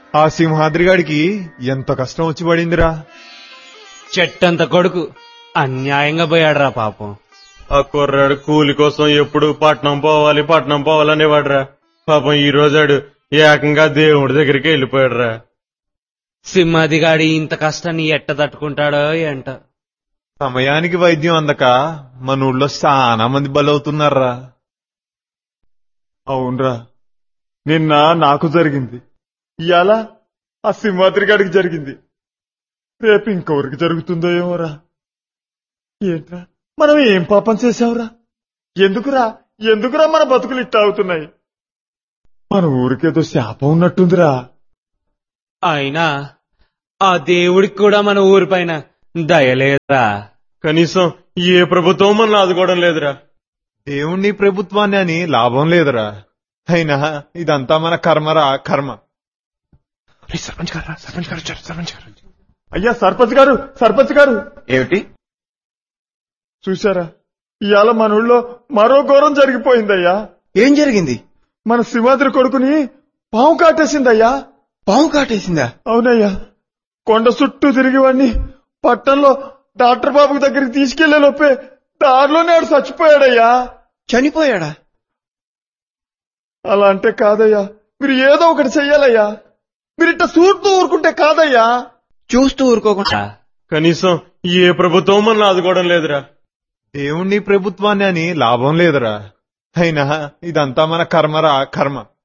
ఆ సింహాద్రిగాడికి ఎంత కష్టం వచ్చి పడిందిరా చెట్టంత కొడుకు అన్యాయంగా పోయాడురా పాపం ఆ కుర్రాడు కూలి కోసం ఎప్పుడు పట్నం పోవాలి పట్నం పోవాలనేవాడురా పాపం ఈ రోజాడు ఏకంగా దేవుడి దగ్గరికి వెళ్ళిపోయాడురా సింహాదిగాడి ఇంత కష్టాన్ని ఎట్ట తట్టుకుంటాడో ఏంట సమయానికి వైద్యం అందక మన ఊళ్ళో చాలా మంది బలవుతున్నారా అవునరా నిన్న నాకు జరిగింది ఇవాళ ఆ సింహాద్రి గారికి జరిగింది రేపు ఇంకెవరికి జరుగుతుందో ఏమోరా ఏంట్రా మనం ఏం పాపం చేశావురా ఎందుకురా ఎందుకురా మన బతుకులు ఇట్ట అవుతున్నాయి మన ఊరికేదో శాపం ఉన్నట్టుందిరా అయినా ఆ దేవుడికి కూడా మన ఊరిపైన దయలేదురా కనీసం ఏ ప్రభుత్వం మన ఆదుకోవడం లేదురా దేవుణ్ణి ప్రభుత్వాన్ని అని లాభం లేదురా అయినా ఇదంతా మన కర్మరా కర్మ సర్పంచ్ గారు సర్పంచ్ గారు వచ్చారు సర్పంచ్ గారు అయ్యా సర్పంచ్ గారు సర్పంచ్ గారు ఏమిటి చూశారా ఇవాళ మన ఊళ్ళో మరో ఘోరం జరిగిపోయిందయ్యా ఏం జరిగింది మన సింహాద్రి కొడుకుని పాము కాటేసిందయ్యా పాము కాటేసిందా అవునయ్యా కొండ చుట్టూ తిరిగి వాడిని పట్టణంలో డాక్టర్ బాబు దగ్గరికి తీసుకెళ్లే లోపే దారిలోనే ఆడు చచ్చిపోయాడయ్యా చనిపోయాడా అలా అంటే కాదయ్యా మీరు ఏదో ఒకటి చెయ్యాలయ్యా మీరు ఇట్ట చూస్తూ ఊరుకుంటే కాదయ్యా చూస్తూ ఊరుకోకుండా కనీసం ఏ ప్రభుత్వం మన ఆదుకోవడం లేదురా దేవుణ్ణి ప్రభుత్వాన్ని అని లాభం లేదురా అయినా ఇదంతా మన కర్మరా కర్మ